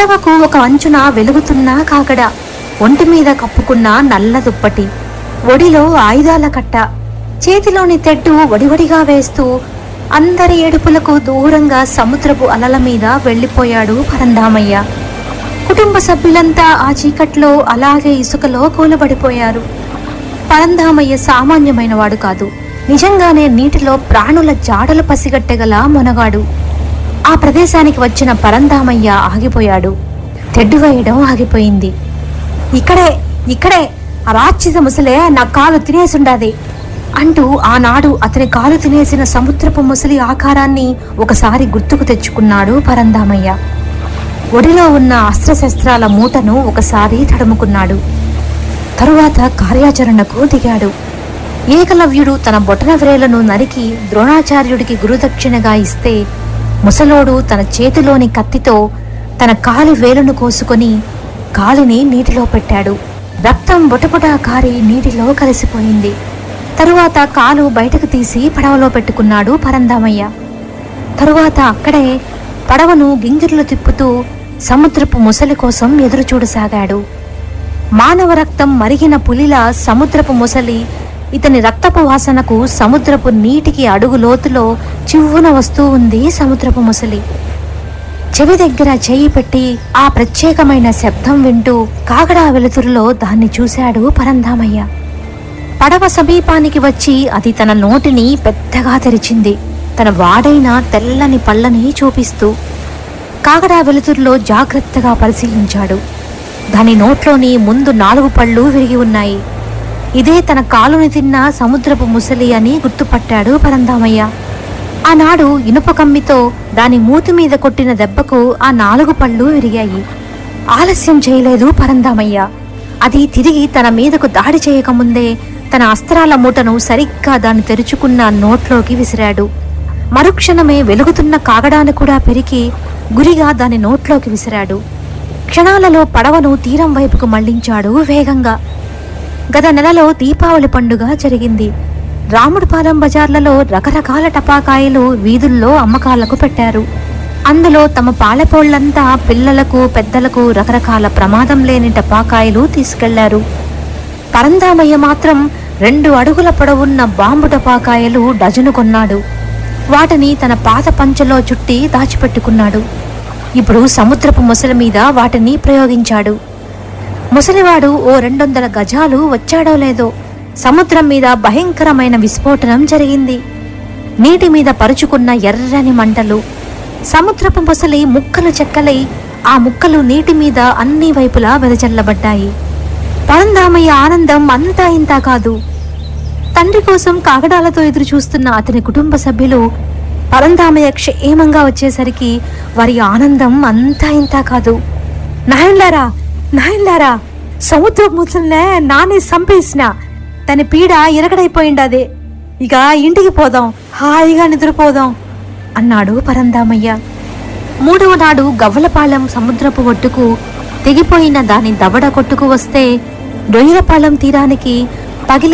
పడవకు ఒక అంచున వెలుగుతున్న కాకడ ఒంటి మీద కప్పుకున్న నల్ల దుప్పటి ఒడిలో ఆయుధాల కట్ట చేతిలోని తెడ్డు వడివడిగా వేస్తూ అందరి ఏడుపులకు దూరంగా సముద్రపు అలల మీద వెళ్ళిపోయాడు పరంధామయ్య కుటుంబ సభ్యులంతా ఆ చీకట్లో అలాగే ఇసుకలో కూలబడిపోయారు పరంధామయ్య సామాన్యమైన వాడు కాదు నిజంగానే నీటిలో ప్రాణుల జాడలు పసిగట్టగల మొనగాడు ఆ ప్రదేశానికి వచ్చిన పరంధామయ్య ఆగిపోయాడు తెడ్డు వేయడం ఆగిపోయింది ఇక్కడే ఇక్కడే ఆ రాక్షస ముసలే నా కాలు తినేసుండాది అంటూ ఆనాడు అతని కాలు తినేసిన సముద్రపు ముసలి ఆకారాన్ని ఒకసారి గుర్తుకు తెచ్చుకున్నాడు పరంధామయ్య ఒడిలో ఉన్న అస్త్రశస్త్రాల మూటను ఒకసారి తడుముకున్నాడు తరువాత కార్యాచరణకు దిగాడు ఏకలవ్యుడు తన బొటన వ్రేలను నరికి ద్రోణాచార్యుడికి గురుదక్షిణగా ఇస్తే ముసలోడు తన చేతిలోని కత్తితో తన కాలి వేలును కోసుకొని కాలిని నీటిలో పెట్టాడు రక్తం బొటబొట కారి నీటిలో కలిసిపోయింది తరువాత కాలు బయటకు తీసి పడవలో పెట్టుకున్నాడు పరందామయ్య తరువాత అక్కడే పడవను గింగిర్లు తిప్పుతూ సముద్రపు ముసలి కోసం ఎదురు చూడసాగాడు మానవ రక్తం మరిగిన పులిలా సముద్రపు ముసలి ఇతని రక్తపు వాసనకు సముద్రపు నీటికి అడుగు లోతులో చివ్వున వస్తూ ఉంది సముద్రపు ముసలి చెవి దగ్గర చేయి పెట్టి ఆ ప్రత్యేకమైన శబ్దం వింటూ కాగడా వెలుతురులో దాన్ని చూశాడు పరంధామయ్య పడవ సమీపానికి వచ్చి అది తన నోటిని పెద్దగా తెరిచింది తన వాడైన తెల్లని పళ్ళని చూపిస్తూ కాగడా వెలుతురులో జాగ్రత్తగా పరిశీలించాడు దాని నోట్లోని ముందు నాలుగు పళ్ళు విరిగి ఉన్నాయి ఇదే తన కాలుని తిన్న సముద్రపు ముసలి అని గుర్తుపట్టాడు పరంధామయ్య ఆనాడు ఇనుప కమ్మితో దాని మూతి మీద కొట్టిన దెబ్బకు ఆ నాలుగు పళ్ళు విరిగాయి ఆలస్యం చేయలేదు పరంధామయ్య అది తిరిగి తన మీదకు దాడి చేయకముందే తన అస్త్రాల మూటను సరిగ్గా దాన్ని తెరుచుకున్న నోట్లోకి విసిరాడు మరుక్షణమే వెలుగుతున్న కాగడాన్ని కూడా పెరికి గురిగా దాని నోట్లోకి విసిరాడు క్షణాలలో పడవను తీరం వైపుకు మళ్లించాడు వేగంగా గత నెలలో దీపావళి పండుగ జరిగింది రాముడిపాలెం బజార్లలో రకరకాల టపాకాయలు వీధుల్లో అమ్మకాలకు పెట్టారు అందులో తమ పాలెపోళ్లంతా పిల్లలకు పెద్దలకు రకరకాల ప్రమాదం లేని టపాకాయలు తీసుకెళ్లారు పరందామయ్య మాత్రం రెండు అడుగుల పొడవున్న బాంబు టపాకాయలు డజను కొన్నాడు వాటిని తన పాత పంచలో చుట్టి దాచిపెట్టుకున్నాడు ఇప్పుడు సముద్రపు ముసలి మీద వాటిని ప్రయోగించాడు ముసలివాడు ఓ రెండొందల గజాలు వచ్చాడో లేదో సముద్రం మీద భయంకరమైన విస్ఫోటనం జరిగింది నీటి మీద పరుచుకున్న ఎర్రని మంటలు సముద్రపు ముసలి ముక్కలు చెక్కలై ఆ ముక్కలు నీటి మీద అన్ని వైపులా వెదజల్లబడ్డాయి పరంధామయ్య ఆనందం అంతా ఇంతా కాదు తండ్రి కోసం కాగడాలతో ఎదురు చూస్తున్న అతని కుటుంబ సభ్యులు పరంధామయ్య క్షేమంగా వచ్చేసరికి వారి ఆనందం అంతా ఇంతా కాదు నాయన్లారా నాయన్లారా సముద్ర ముసలినే నాని సంపేసిన తన పీడ ఇరగడైపోయిండదే ఇక ఇంటికి పోదాం హాయిగా నిద్రపోదాం అన్నాడు పరంధామయ్య మూడవ నాడు గవ్వలపాలెం సముద్రపు ఒడ్డుకు తెగిపోయిన దాని దవడ కొట్టుకు వస్తే రొయ్యలపాలెం తీరానికి పగిలి